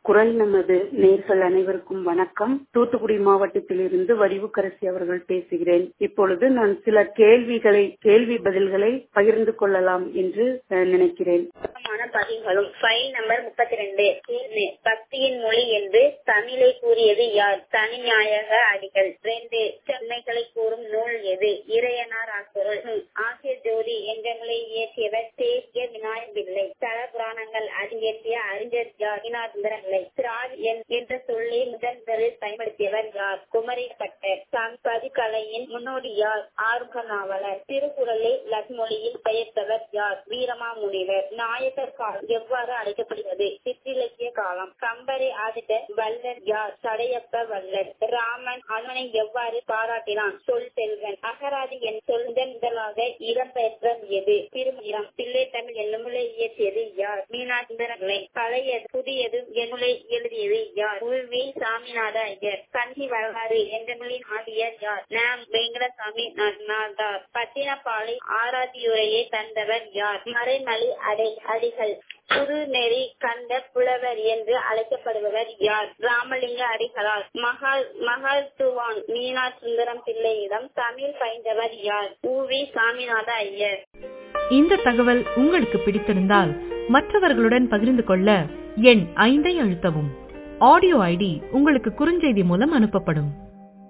குரல் நமது நேர்கள் அனைவருக்கும் வணக்கம் தூத்துக்குடி மாவட்டத்திலிருந்து வடிவுக்கரசி அவர்கள் பேசுகிறேன் இப்பொழுது நான் சில கேள்விகளை கேள்வி பதில்களை பகிர்ந்து கொள்ளலாம் என்று அஹ், நினைக்கிறேன் பதில்களும் ஃபைல் நம்பர் முப்பத்தி ரெண்டு பக்தியின் மொழி என்று தமிழை கூறியது யார் தனிநாயக அடிகள் ரெண்டு சென்னைகளை கூறும் நூல் எது இறையனார் ஆக்குரல் ம். ஆசிய ஜோதி எங்கங்களை இயற்றியவர் தேசிய விநாயக பிள்ளை தல புராணங்கள் அறிஞற்றிய அறிஞர் யார் வினாசுந்தரங்களை சிராஜ் என்- என்ற சொல்லை முதன் முதலில் பயன்படுத்தியவர் யார் குமரி பட்டர் பதிக்கலையின் முன்னோடி யார் ஆறுமுக நாவலர் திருக்குறளை லக்மொழியில் பெயர்த்தவர் யார் வீரமாமுனிவர் நாயக்கர் காலம் எவ்வாறு அழைக்கப்படுகிறது சிற்றிலக்கிய காலம் கம்பரை ஆதித்த வல்லர் யார் சடையப்ப வல்லர் ராமன் அனுமனை எவ்வாறு பாராட்டினான் சொல் செல்வன் அகராதி என் சொல் முதன் முதலாக இடம்பெற்றம் எது திருமணம் பிள்ளை தமிழ் என்னுமுலை இயற்றியது யார் மீனாசுந்தரங்களை பழைய புதியது என்னுலை எழுதியது யார் உள்வி சாமிநாத ஐயர் கஞ்சி வரலாறு என்ற நூலின் ஆசிரியர் யார் நாம் வெங்கடசாமி நாதார் பட்டினப்பாலை ஆராதியுரையை தந்தவர் யார் மறைமலி அடை அடிகள் புது நெறி கண்ட புலவர் என்று அழைக்கப்படுபவர் யார் ராமலிங்க அடிகளார் மகால் மகால் துவான் மீனா சுந்தரம் பிள்ளையிடம் தமிழ் பயின்றவர் யார் ஊவி சாமிநாத ஐயர் இந்த தகவல் உங்களுக்கு பிடித்திருந்தால் மற்றவர்களுடன் பகிர்ந்து கொள்ள எண் ஐந்தை அழுத்தவும் ஆடியோ ஐடி உங்களுக்கு குறுஞ்செய்தி மூலம் அனுப்பப்படும்